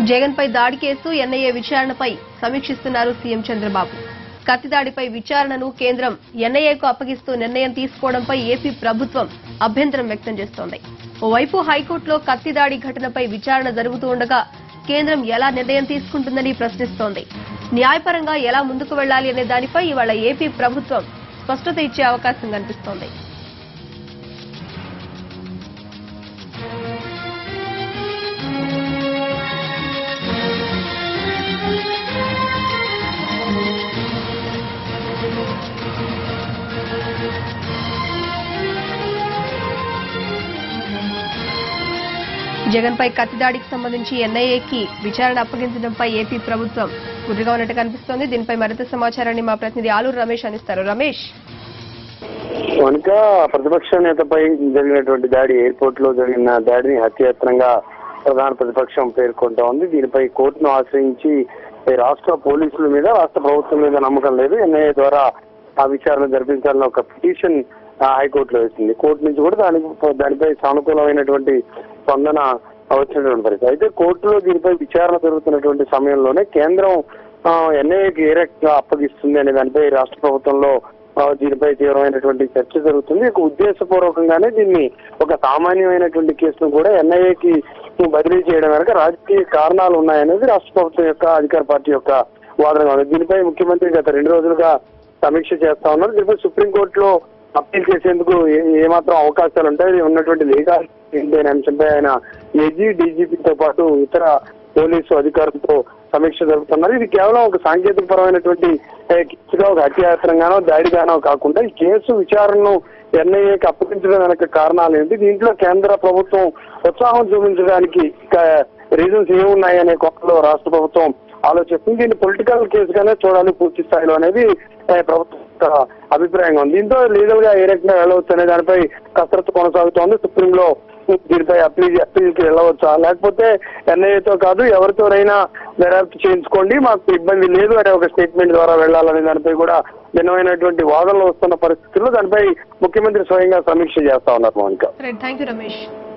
జగన్ పై దాడి కేసు ఎన్ఐఏ విచారణపై సమీక్షిస్తున్నారు సీఎం చంద్రబాబు కత్తి దాడిపై విచారణను కేంద్రం ఎన్ఐఏకు అప్పగిస్తూ నిర్ణయం తీసుకోవడంపై ఏపీ ప్రభుత్వం అభ్యంతరం వ్యక్తం చేస్తోంది ఓవైపు హైకోర్టులో కత్తి దాడి ఘటనపై విచారణ జరుగుతూ ఉండగా కేంద్రం ఎలా నిర్ణయం తీసుకుంటుందని ప్రశ్నిస్తోంది న్యాయపరంగా ఎలా ముందుకు వెళ్లాలి అనే దానిపై ఇవాళ ఏపీ ప్రభుత్వం స్పష్టత ఇచ్చే అవకాశం కనిపిస్తోంది జగన్ పై కత్తిదాడికి సంబంధించి ఎన్ఐఏకి విచారణ అప్పగించడంపై ఏపీ ప్రభుత్వం గుర్రుగా ఉన్నట్టు కనిపిస్తోంది దీనిపై మరింత సమాచారాన్ని మా ప్రతినిధి ఆలూరు రమేష్ అందిస్తారు రమేష్ కనుక ప్రతిపక్ష నేతపై జరిగినటువంటి దాడి ఎయిర్పోర్ట్ లో జరిగిన దాడిని హత్యాయత్నంగా ప్రధాన ప్రతిపక్షం పేర్కొంటా ఉంది దీనిపై కోర్టును ఆశ్రయించి ఈ రాష్ట్ర పోలీసుల మీద రాష్ట్ర ప్రభుత్వం మీద నమ్మకం లేదు ఎన్ఐఏ ద్వారా ఆ విచారణ జరిపించాలని ఒక పిటిషన్ ఆ, హైకోర్టులో వేసింది కోర్టు నుంచి కూడా దానికి దానిపై సానుకూలమైనటువంటి స్పందన వచ్చినటువంటి పరిస్థితి అయితే కోర్టులో దీనిపై విచారణ జరుగుతున్నటువంటి సమయంలోనే కేంద్రం ఎన్ఐఏకి ఏ రకంగా అప్పగిస్తుంది అనే దానిపై రాష్ట్ర ప్రభుత్వంలో ఆ, దీనిపై తీవ్రమైనటువంటి చర్చ జరుగుతుంది ఇక ఉద్దేశపూర్వకంగానే దీన్ని ఒక సామాన్యమైనటువంటి కేసును కూడా ఎన్ఐఏకి బదిలీ చేయడం వెనక రాజకీయ కారణాలు ఉన్నాయనేది రాష్ట్ర ప్రభుత్వం యొక్క అధికార పార్టీ యొక్క వాదనగా ఉంది దీనిపై ముఖ్యమంత్రి గత రెండు రోజులుగా సమీక్ష చేస్తా ఉన్నారు దీనిపై సుప్రీంకోర్టులో అప్పీల్ చేసేందుకు ఏ- ఏమాత్రం అవకాశాలు ఉంటాయి ఉన్నటువంటి లీగల్ ఏంటి అనే అంశంపై ఆయన ఏజీ డీజీపీతో పాటు ఇతర పోలీసు అధికారులతో సమీక్ష జరుపుతున్నారు ఇది కేవలం ఒక సాంకేతిక పరమైనటువంటి ఏ, కేసుగా ఒక హత్యాయత్నంగానో దాడిగానో కాకుండా ఈ కేసు విచారణను ఎన్ఐఏకి అప్పగించడం వెనక కారణాలు ఏంటి దీంట్లో కేంద్ర ప్రభుత్వం ఉత్సాహం చూపించడానికి రీజన్స్ ఏమున్నాయి అనే కొత్తలో రాష్ట్ర ప్రభుత్వం ఆలోచిస్తుంది దీన్ని పొలిటికల్ కేసుగానే చూడాలి పూర్తి స్థాయిలో అనేది ఏ, ప్రభుత్వం యొక్క అభిప్రాయంగా ఉంది దీంతో లీగల్ గా ఏ రకంగా వెళ్ళవచ్చు అనే దానిపై కసరత్తు కొనసాగుతోంది సుప్రీంలో దీనిపై అప్పీల్ అప్పీల్ కి వెళ్ళవచ్చా లేకపోతే ఎన్ఐఏతో కాదు ఎవరితోనైనా దర్యాప్తు చేయించుకోండి మాకు ఇబ్బంది లేదు అనే ఒక స్టేట్మెంట్ ద్వారా వెళ్ళాలనే దానిపై కూడా భిన్నమైనటువంటి వాదనలు వస్తున్న పరిస్థితుల్లో దానిపై ముఖ్యమంత్రి స్వయంగా సమీక్ష చేస్తా ఉన్నారు Mounika right thank you Ramesh